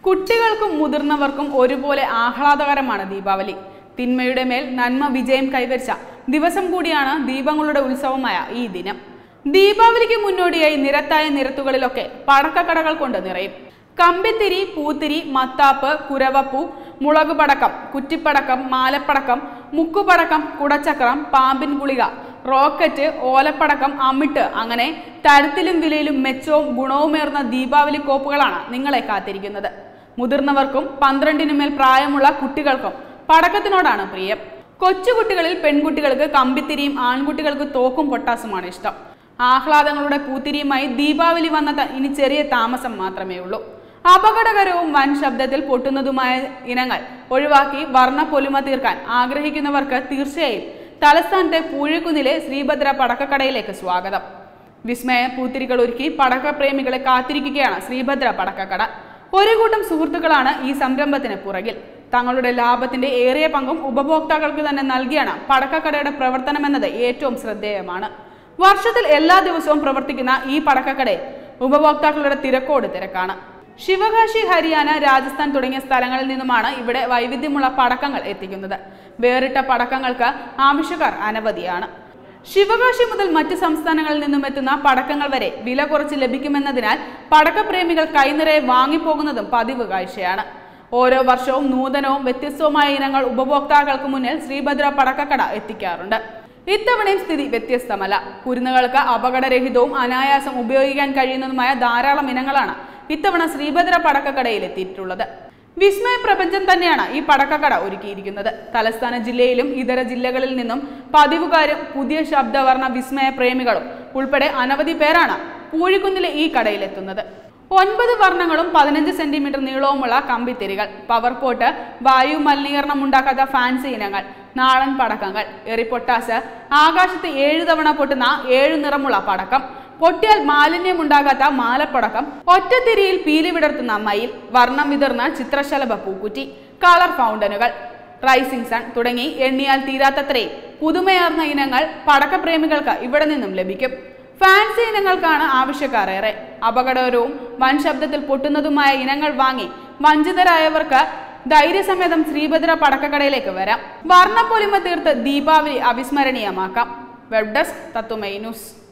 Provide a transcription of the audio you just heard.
കുട്ടികൾക്കും മുതിർന്നവർക്കും ഒരുപോലെ ആഹ്ലാദകരമാണ് ദീപാവലി തിന്മയുടെ മേൽ നന്മ വിജയം കൈവരിച്ച ദിവസം കൂടിയാണ് ദീപങ്ങളുടെ ഉത്സവമായ ഈ ദിനം ദീപാവലിക്ക് മുന്നോടിയായി നിരത്തായ നിരത്തുകളിലൊക്കെ പടക്കക്കടകൾ കൊണ്ട് നിറയും കമ്പിത്തിരി പൂത്തിരി മത്താപ്പ് കുരവപ്പൂ മുളക് പടക്കം കുറ്റിപ്പടക്കം മാലപ്പടക്കം മുക്കുപടക്കം കുടച്ചക്രം പാമ്പിൻ ഗുളിക റോക്കറ്റ് ഓലപ്പടക്കം അമിട്ട് അങ്ങനെ തരത്തിലും വിലയിലും മെച്ചവും ഗുണവുമേർന്ന ദീപാവലി കോപ്പുകളാണ് നിങ്ങളെ കാത്തിരിക്കുന്നത് മുതിർന്നവർക്കും പന്ത്രണ്ടിനു മേൽ പ്രായമുള്ള കുട്ടികൾക്കും പടക്കത്തിനോടാണ് പ്രിയം കൊച്ചുകുട്ടികളിൽ പെൺകുട്ടികൾക്ക് കമ്പിത്തിരിയും ആൺകുട്ടികൾക്ക് തോക്കും പൊട്ടാസുമാണ് ഇഷ്ടം ആഹ്ലാദങ്ങളുടെ പൂത്തിരിയുമായി ദീപാവലി വന്നത് ഇനി ചെറിയ താമസം മാത്രമേ ഉള്ളൂ അപകടകരവും വൻ ശബ്ദത്തിൽ പൊട്ടുന്നതുമായ ഇനങ്ങൾ ഒഴിവാക്കി വർണ്ണ പൊലിമ തീർക്കാൻ ആഗ്രഹിക്കുന്നവർക്ക് തീർച്ചയായും തലസ്ഥാനത്തെ പൂഴിക്കുന്നിലെ ശ്രീഭദ്ര പടക്കക്കടയിലേക്ക് സ്വാഗതം വിസ്മയ പൂത്തിരികൾ ഒരുക്കി പടക്കപ്രേമികളെ കാത്തിരിക്കുകയാണ് ശ്രീഭദ്ര പടക്കക്കട ഒരു കൂട്ടം സുഹൃത്തുക്കളാണ് ഈ സംരംഭത്തിന് പുറകിൽ തങ്ങളുടെ ലാഭത്തിന്റെ ഏറിയ പങ്കും ഉപഭോക്താക്കൾക്ക് തന്നെ നൽകിയാണ് പടക്കക്കടയുടെ പ്രവർത്തനമെന്നത് ഏറ്റവും ശ്രദ്ധേയമാണ് വർഷത്തിൽ എല്ലാ ദിവസവും പ്രവർത്തിക്കുന്ന ഈ പടക്കക്കടയിൽ ഉപഭോക്താക്കളുടെ തിരക്കോട് തിരക്കാണ് ശിവകാശി ഹരിയാന രാജസ്ഥാൻ തുടങ്ങിയ സ്ഥലങ്ങളിൽ നിന്നുമാണ് ഇവിടെ വൈവിധ്യമുള്ള പടക്കങ്ങൾ എത്തിക്കുന്നത് വേറിട്ട പടക്കങ്ങൾക്ക് ആവശ്യക്കാർ അനവധിയാണ് ശിവകാശി മുതൽ മറ്റ് സംസ്ഥാനങ്ങളിൽ നിന്നും എത്തുന്ന പടക്കങ്ങൾ വരെ വില കുറച്ച് ലഭിക്കുമെന്നതിനാൽ പടക്കപ്രേമികൾ കൈനിറയെ വാങ്ങിപ്പോകുന്നതും പതിവ് കാഴ്ചയാണ് ഓരോ വർഷവും നൂതനവും വ്യത്യസ്തവുമായ ഇനങ്ങൾ ഉപഭോക്താക്കൾക്ക് മുന്നിൽ ശ്രീഭദ്ര പടക്കക്കട എത്തിക്കാറുണ്ട് ഇത്തവണയും സ്ഥിതി വ്യത്യസ്തമല്ല കുരുന്നുകൾക്ക് അപകടരഹിതവും അനായാസം ഉപയോഗിക്കാൻ കഴിയുന്നതുമായ ധാരാളം ഇനങ്ങളാണ് ഇത്തവണ ശ്രീഭദ്ര പടക്കക്കടയിൽ എത്തിയിട്ടുള്ളത് വിസ്മയ പ്രപഞ്ചം തന്നെയാണ് ഈ പടക്കക്കട ഒരുക്കിയിരിക്കുന്നത് തലസ്ഥാന ജില്ലയിലും ഇതര ജില്ലകളിൽ നിന്നും പതിവുകാരും പുതിയ ശബ്ദവർണ്ണ വിസ്മയ പ്രേമികളും ഉൾപ്പെടെ അനവധി പേരാണ് പൂഴിക്കുന്നിലെ ഈ കടയിലെത്തുന്നത് ഒൻപത് വർണ്ണങ്ങളും പതിനഞ്ച് സെന്റിമീറ്റർ നീളവുമുള്ള കമ്പിത്തിരികൾ പവർ പോട്ട് വായു മലിനീകരണം ഉണ്ടാക്കാത്ത ഫാൻസി ഇനങ്ങൾ നാടൻ പടക്കങ്ങൾ എറിപ്പൊട്ടാസ് ആകാശത്ത് ഏഴു തവണ പൊട്ടുന്ന ഏഴു നിറമുള്ള പടക്കം പൊട്ടിയാൽ മാലിന്യമുണ്ടാകാത്ത മാലപ്പടക്കം ഒറ്റത്തിരിയിൽ പീലി വിടർത്തുന്ന മയിൽ വർണ്ണം വിതർന്ന ചിത്രശലഭ പൂക്കുറ്റി കളർ ഫൗണ്ടനുകൾ റൈസിംഗ് സൺ തുടങ്ങി എണ്ണിയാൽ തീരാത്തത്രയും പുതുമയാർന്ന ഇനങ്ങൾ പടക്കപ്രേമികൾക്ക് ഇവിടെ നിന്നും ലഭിക്കും ഫാൻസി ഇനങ്ങൾക്കാണ് ആവശ്യക്കാർ ഏറെ അപകടകരവും വൻ ശബ്ദത്തിൽ പൊട്ടുന്നതുമായ ഇനങ്ങൾ വാങ്ങി വഞ്ചിതരായവർക്ക് ധൈര്യസമേതം ശ്രീഭദ്ര പടക്കക്കടയിലേക്ക് വരാം വർണ്ണപ്പൊലിമ തീർത്ത് ദീപാവലി അവിസ്മരണീയമാക്കാം വെബ് ഡെസ്ക് തത്തുമൈ ന്യൂസ്